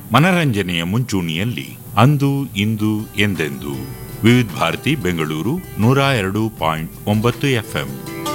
ಮನರಂಜನೆಯ ಮುಂಚೂಣಿಯಲ್ಲಿ ಅಂದು ಇಂದು ಎಂದೆಂದು ವಿವಿಧ ಭಾರತಿ ಬೆಂಗಳೂರು ನೂರ ಎರಡು ಪಾಯಿಂಟ್ ಒಂಬತ್ತು ಎಫ್ಎಂ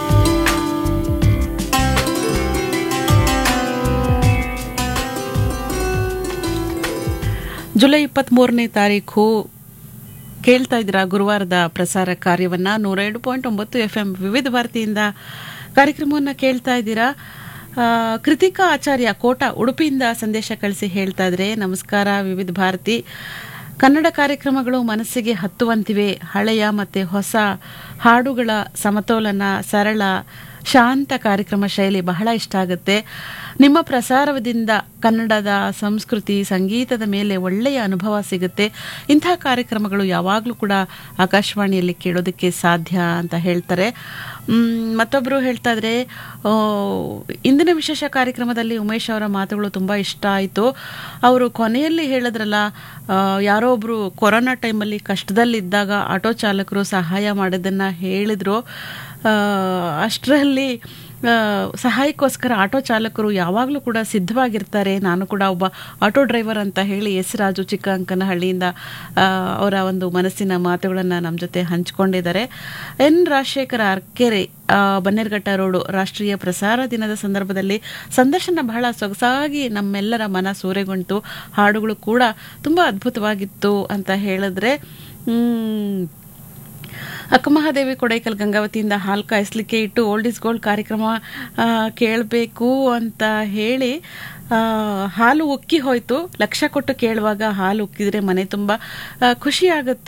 ಜುಲೈ ಇಪ್ಪತ್ತ್ಮೂರನೇ ತಾರೀಕು ಕೇಳ್ತಾ ಇದ್ದೀರಾ ಗುರುವಾರದ ಪ್ರಸಾರ ಕಾರ್ಯವನ್ನ ನೂರ ಎರಡು ಪಾಯಿಂಟ್ ಒಂಬತ್ತು ಎಫ್ ಎಂ ವಿವಿಧ ಭಾರತಿಯಿಂದ ಕಾರ್ಯಕ್ರಮವನ್ನು ಕೇಳ್ತಾ ಇದ್ದೀರಾ ಆ, ಕೃತಿಕಾ ಆಚಾರ್ಯ ಕೋಟ ಉಡುಪಿಯಿಂದ ಸಂದೇಶ ಕಳಿಸಿ ಹೇಳ್ತಾ ಇದ್ರೆ ನಮಸ್ಕಾರ ವಿವಿಧ ಭಾರತಿ ಕನ್ನಡ ಕಾರ್ಯಕ್ರಮಗಳು ಮನಸ್ಸಿಗೆ ಹತ್ತುವಂತಿವೆ ಹಳೆಯ ಮತ್ತೆ ಹೊಸ ಹಾಡುಗಳ ಸಮತೋಲನ ಸರಳ ಶಾಂತ ಕಾರ್ಯಕ್ರಮ ಶೈಲಿ ಬಹಳ ಇಷ್ಟ ಆಗುತ್ತೆ ನಿಮ್ಮ ಪ್ರಸಾರದಿಂದ ಕನ್ನಡದ ಸಂಸ್ಕೃತಿ ಸಂಗೀತದ ಮೇಲೆ ಒಳ್ಳೆಯ ಅನುಭವ ಸಿಗುತ್ತೆ ಇಂಥ ಕಾರ್ಯಕ್ರಮಗಳು ಯಾವಾಗಲೂ ಕೂಡ ಆಕಾಶವಾಣಿಯಲ್ಲಿ ಕೇಳೋದಕ್ಕೆ ಸಾಧ್ಯ ಅಂತ ಹೇಳ್ತಾರೆ ಮ್, ಮತ್ತೊಬ್ಬರು ಹೇಳ್ತಾ ಇದ್ರೆ ಆ, ಇಂದಿನ ವಿಶೇಷ ಕಾರ್ಯಕ್ರಮದಲ್ಲಿ ಉಮೇಶ್ ಅವರ ಮಾತುಗಳು ತುಂಬ ಇಷ್ಟ ಆಯಿತು ಅವರು ಕೊನೆಯಲ್ಲಿ ಹೇಳಿದ್ರಲ್ಲ ಆ, ಯಾರೋ ಒಬ್ರು ಕೊರೋನಾ ಟೈಮಲ್ಲಿ ಕಷ್ಟದಲ್ಲಿದ್ದಾಗ ಆಟೋ ಚಾಲಕರು ಸಹಾಯ ಮಾಡೋದನ್ನ ಹೇಳಿದ್ರು ಆ, ಅಷ್ಟರಲ್ಲಿ ಆ, ಸಹಾಯಕ್ಕೋಸ್ಕರ ಆಟೋ ಚಾಲಕರು ಯಾವಾಗಲೂ ಕೂಡ ಸಿದ್ಧವಾಗಿರ್ತಾರೆ ನಾನು ಕೂಡ ಒಬ್ಬ ಆಟೋ ಡ್ರೈವರ್ ಅಂತ ಹೇಳಿ ಎಸ್ ರಾಜು ಚಿಕ್ಕ ಅಂಕನಹಳ್ಳಿಯಿಂದ ಆ, ಅವರ ಒಂದು ಮನಸ್ಸಿನ ಮಾತುಗಳನ್ನು ನಮ್ಮ ಜೊತೆ ಹಂಚಿಕೊಂಡಿದ್ದಾರೆ ಎನ್ ರಾಜಶೇಖರ ಅರ್ಕೆರೆ ಆ, ಬನ್ನೇರ್ಘಟ್ಟ ರೋಡು ರಾಷ್ಟ್ರೀಯ ಪ್ರಸಾರ ದಿನದ ಸಂದರ್ಭದಲ್ಲಿ ಸಂದರ್ಶನ ಬಹಳ ಸೊಗಸಾಗಿ ನಮ್ಮೆಲ್ಲರ ಮನ ಸೂರೆಗೊಂಡು ಹಾಡುಗಳು ಕೂಡ ತುಂಬ ಅದ್ಭುತವಾಗಿತ್ತು ಅಂತ ಹೇಳಿದ್ರೆ ಮ್, ಅಕ್ಕಮಹಾದೇವಿ ಕೊಡೈಕಲ್ ಗಂಗಾವತಿಯಿಂದ ಹಾಲು ಕಾಯಿಸ್ಲಿಕ್ಕೆ ಇಟ್ಟು ಓಲ್ಡ್ ಇಸ್ ಗೋಲ್ಡ್ ಕಾರ್ಯಕ್ರಮ ಕೇಳಬೇಕು ಅಂತ ಹೇಳಿ ಆ, ಹಾಲು ಉಕ್ಕಿ ಹೋಯ್ತು ಲಕ್ಷ ಕೊಟ್ಟು ಕೇಳುವಾಗ ಹಾಲು ಉಕ್ಕಿದ್ರೆ ಮನೆ ತುಂಬ ಖುಷಿ ಆಗುತ್ತೆ